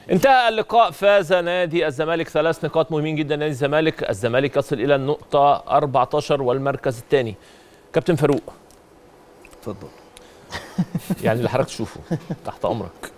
انتهى اللقاء فاز نادي الزمالك ثلاث نقاط مهمين جدا نادي الزمالك الزمالك يصل الى النقطه 14 والمركز الثاني كابتن فاروق اتفضل يعني اللي حضرتك تشوفه تحت امرك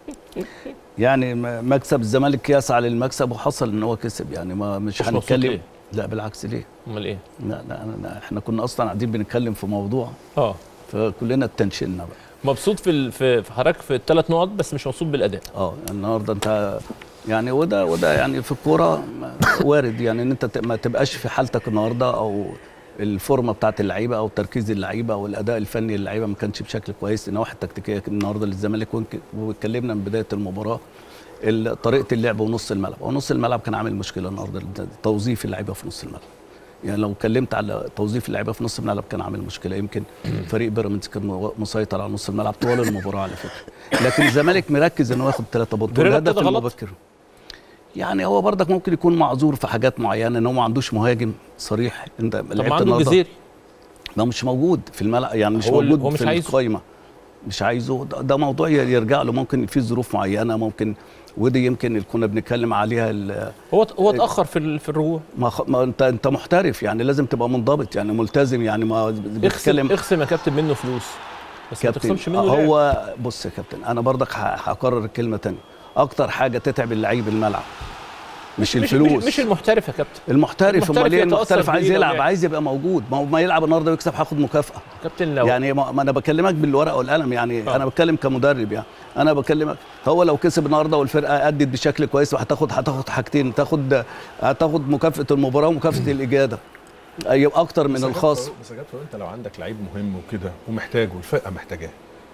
يعني م- مكسب الزمالك يسعى للمكسب وحصل ان هو كسب يعني ما مش مش مبسوط هنتكلم ليه؟ لا بالعكس ليه امال ايه لا لا, لا احنا كنا اصلا قاعدين بنتكلم في موضوع اه فكلنا اتنشنا بقى مبسوط في ال- في في حضرتك في الثلاث نقط بس مش مبسوط بالاداء اه النهارده انت يعني وده وده يعني في الكوره وارد يعني ان انت ت- ما تبقاش في حالتك النهارده او الفورمه بتاعت اللعيبه او تركيز اللعيبه او الاداء الفني للعيبه ما كانش بشكل كويس النواحي التكتيكيه النهارده للزمالك ويمكن- واتكلمنا من بدايه المباراه ال- طريقه اللعب ونص الملعب ونص الملعب كان عامل مشكله النهارده توظيف اللعيبه في نص الملعب يعني لو اتكلمت على توظيف اللعيبه في نص الملعب كان عامل مشكله يمكن فريق بيراميدز كان مو- مسيطر على نص الملعب طوال المباراه على فكره لكن الزمالك مركز انه ياخد ثلاثه بونت فيريرا والهدف ابتدى غلط؟ المبكر يعني هو برضك ممكن يكون معذور في حاجات معينه ان هو ما عندوش مهاجم صريح انت طب لعبت ما عنده النهارده الجزيري ده مش موجود في الملعب يعني مش هو ال- موجود هو مش في عايزه. القايمه مش عايزه ده, ده موضوع ي- يرجع له ممكن في ظروف معينه ممكن ودي يمكن اللي كنا بنتكلم عليها ال- هو هو اتاخر في ال- في الرجوع ما, خ... ما انت انت محترف يعني لازم تبقى منضبط يعني ملتزم يعني ما اخصم بتتكلم اخصم يا كابتن منه فلوس بس ما كابتن تخصمش منه لعب. هو بص يا كابتن انا برضك ه- هكرر الكلمه تاني اكتر حاجه تتعب اللعيب الملعب مش, مش الفلوس مش, مش المحترف يا كابتن المحترف المحترف امال ايه يتأثر المحترف عايز بإيه لو يلعب لعب؟ عايز يبقى موجود ما هو ما يلعب النهارده ويكسب هياخد مكافاه كابتن لو يعني ما ما انا بكلمك بالورقه والقلم يعني آه. انا بتكلم كمدرب يعني انا بكلمك هو لو كسب النهارده والفرقه ادت بشكل كويس وهتاخد هتاخد حاجتين تاخد هتاخد مكافاه المباراه ومكافاه الاجاده يبقى اكتر من بس يا الخاص كابتن- بس يا كابتن انت لو عندك لعيب مهم وكده ومحتاجه والفرقه محتاجاه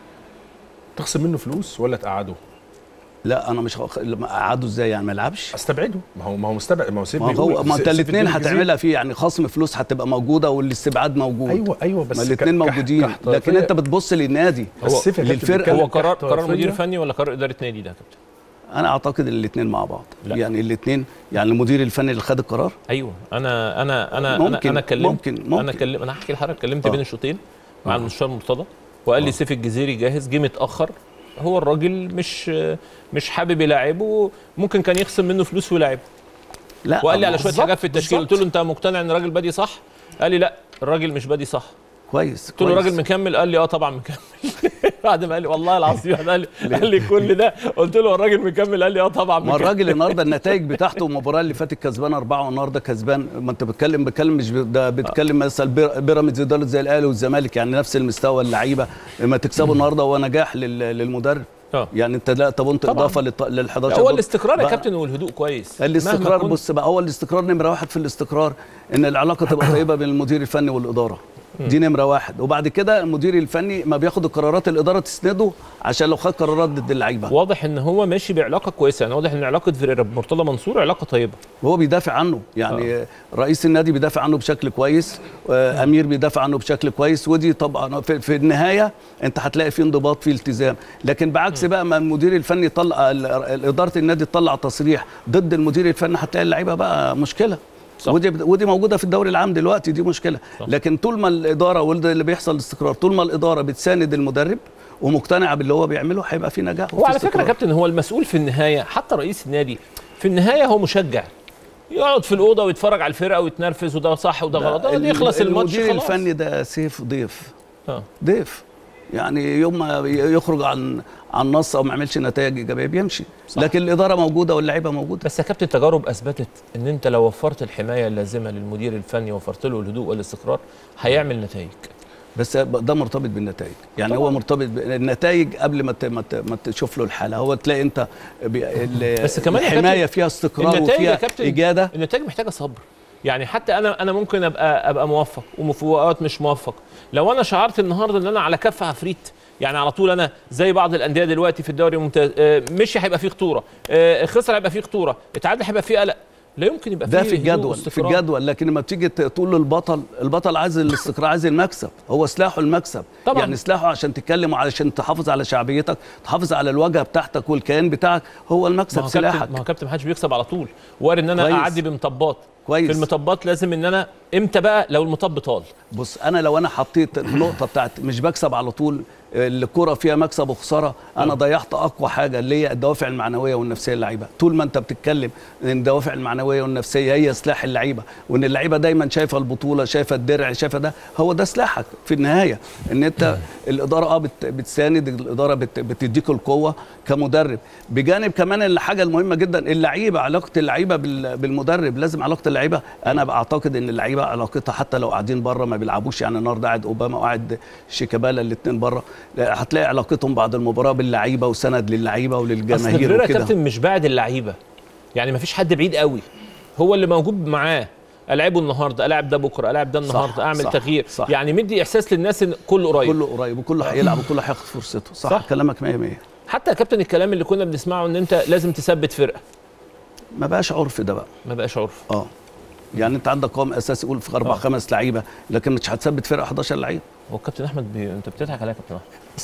تخصم منه فلوس ولا تقعده؟ لا انا مش هخ- لما قعدوا ازاي يعني ما يلعبش استبعده ما هو ما هو مستبعد ما هو سيب ما بيقول- هو ما انت سيب الاثنين بيقول الجزيرة. هتعملها فيه يعني خصم فلوس هتبقى موجوده والاستبعاد موجود ايوه ايوه بس ما ك- الاثنين كح- موجودين كاحترافية. لكن انت بتبص للنادي بس هو- سيف يا كابتن للفرقة. بيتكلم هو قرار قرار كاحترافية. مدير فني ولا قرار اداره نادي ده يا كابتن انا اعتقد الاثنين مع بعض لا. يعني الاثنين يعني المدير الفني اللي خد القرار ايوه انا انا انا ممكن- انا انا كلمت ممكن- ممكن. انا كلم انا هحكي لحضرتك كلمت آه. بين الشوطين مع آه. المستشار مرتضى وقال لي آه. سيف الجزيري جاهز جه متاخر هو الراجل مش مش حابب يلاعبه ممكن كان يخصم منه فلوس ويلاعبه لا وقال لي على شويه بالظبط، حاجات في التشكيل قلت له انت مقتنع ان الراجل بادي صح قال لي لا الراجل مش بادي صح كويس قلت له كويس. الراجل مكمل قال لي اه طبعا مكمل بعد ما قال لي والله العظيم قال لي قال لي كل ده قلت له الراجل مكمل قال لي اه طبعا ما مكمل الراجل النهارده النتائج بتاعته المباراه اللي فاتت كسبان اربعه والنهارده كسبان ما انت بتتكلم بتكلم مش ب- ده بتتكلم مثلا بير- بيراميدز اداره زي الاهلي والزمالك يعني نفس المستوى اللعيبه لما تكسبه النهارده هو نجاح لل- للمدرب اه يعني انت لا طب انت طبعاً. اضافه لل 11 هو الاستقرار يا بقى- كابتن والهدوء كويس مهما الاستقرار كنت- بص بقى هو الاستقرار نمره واحد في الاستقرار ان العلاقه تبقى طيبه بين المدير الفني والاداره دي نمره واحد وبعد كده المدير الفني ما بياخد القرارات الاداره تسنده عشان لو خد قرارات ضد اللعيبه واضح ان هو ماشي بعلاقه كويسه يعني واضح ان علاقه فيريرا بمرتضى منصور علاقه طيبه وهو بيدافع عنه يعني آه. رئيس النادي بيدافع عنه بشكل كويس آه امير بيدافع عنه بشكل كويس ودي طبعا في, في النهايه انت هتلاقي في انضباط في التزام لكن بعكس بقى ما المدير الفني يطلع ال- ال- اداره النادي تطلع تصريح ضد المدير الفني هتلاقي اللعيبه بقى مشكله صح. ودي ودي موجوده في الدوري العام دلوقتي دي مشكله صح. لكن طول ما الاداره وده اللي بيحصل استقرار طول ما الاداره بتساند المدرب ومقتنعه باللي هو بيعمله هيبقى في نجاح هو وفي على فكره يا استقرار. كابتن هو المسؤول في النهايه حتى رئيس النادي في النهايه هو مشجع يقعد في الاوضه ويتفرج على الفرقه ويتنرفز وده صح وده غلط ده ال- يخلص الماتش المدير خلاص الفني ده سيف ضيف آه. ضيف يعني يوم ما يخرج عن عن نص او ما يعملش نتائج ايجابيه بيمشي صح. لكن الاداره موجوده واللعيبه موجوده بس يا كابتن تجارب اثبتت ان انت لو وفرت الحمايه اللازمه للمدير الفني وفرت له الهدوء والاستقرار هيعمل نتائج بس ده مرتبط بالنتائج يعني طبعاً. هو مرتبط بالنتائج قبل ما ت- ما ت- ما تشوف له الحاله هو تلاقي انت بي- ال- بس كمان يا الحمايه كابتن فيها استقرار النتائج يا وفيها كابتن اجاده النتائج محتاجه صبر يعني حتى انا انا ممكن ابقى ابقى موفق وفي اوقات مش موفق لو انا شعرت النهارده ان انا على كف عفريت يعني على طول انا زي بعض الانديه دلوقتي في الدوري الممتاز آه، مشي هيبقى فيه خطوره آه، خسر هيبقى فيه خطوره اتعادل هيبقى فيه قلق لا يمكن يبقى ده فيه في هدوء الجدول في واستقرار. الجدول لكن لما بتيجي ت- تقول للبطل البطل عايز الاستقرار عايز المكسب هو سلاحه المكسب طبعاً. يعني سلاحه عشان تتكلم وعشان تحافظ على شعبيتك تحافظ على الواجهه بتاعتك والكيان بتاعك هو ما المكسب هو سلاحك كابتن ما هو كابتن محدش بيكسب على طول وارد ان انا كويس. اعدي بمطبات كويس في المطبات لازم ان انا امتى بقى لو المطب طال بص انا لو انا حطيت النقطه بتاعت مش بكسب على طول الكره فيها مكسب وخساره انا ضيعت اقوى حاجه اللي هي الدوافع المعنويه والنفسيه للعيبه طول ما انت بتتكلم ان الدوافع المعنويه والنفسيه هي سلاح اللعيبه وان اللعيبه دايما شايفه البطوله شايفه الدرع شايفه ده هو ده سلاحك في النهايه ان انت الاداره اه بت- بتساند الاداره بت- بتديك القوه كمدرب بجانب كمان الحاجه المهمه جدا اللعيبه علاقه اللعيبه بال- بالمدرب لازم علاقه اللعيبه انا بعتقد ان اللعيبه علاقتها حتى لو قاعدين بره ما بيلعبوش يعني النهارده قاعد اوباما وقاعد شيكابالا الاثنين بره لا، هتلاقي علاقتهم بعد المباراه باللعيبه وسند للعيبه اصل وللجماهير فيريرا وكده كابتن مش بعد اللعيبه يعني ما فيش حد بعيد قوي هو اللي موجود معاه العبه النهارده العب ده بكره العب ده النهارده اعمل صح، تغيير صح. يعني مدي احساس للناس ان كله قريب كله قريب وكله هيلعب وكله هياخد فرصته صح, صح. صح. كلامك 100 100 حتى يا كابتن الكلام اللي كنا بنسمعه ان انت لازم تثبت فرقه ما بقاش عرف ده بقى ما بقاش عرف اه يعني انت عندك قوام اساسي قول في اربع آه. خمس لعيبه لكن مش هتثبت فرقه 11 لعيب هو الكابتن احمد بي... انت بتضحك عليا يا كابتن احمد